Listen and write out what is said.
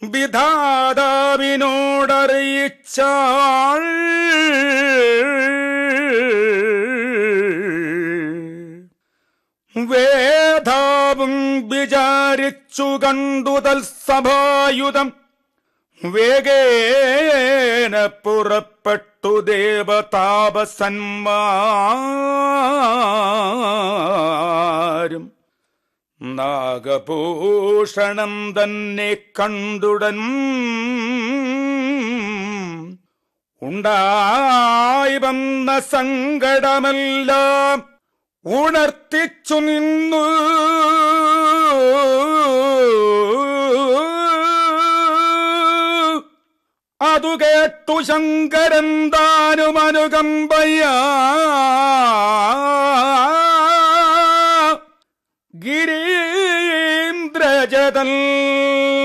വിധാതാവിനോടറിയിച്ചാൾ വേദാവും വിചാരിച്ചു കണ്ടു തൽസഭായുധം വേഗേന പുറപ്പെട്ടു ദേവതാപസന്മാരും നാഗഭൂഷണം തന്നെ കണ്ടുടൻ ഉണ്ടായി വന്ന സങ്കടമെല്ലാം ഉണർത്തിച്ചു നിന്നു അതു കേട്ടു ശങ്കരൻ താനും അനുകമ്പയ്യ ഗിരീന്ദ്രജതൽ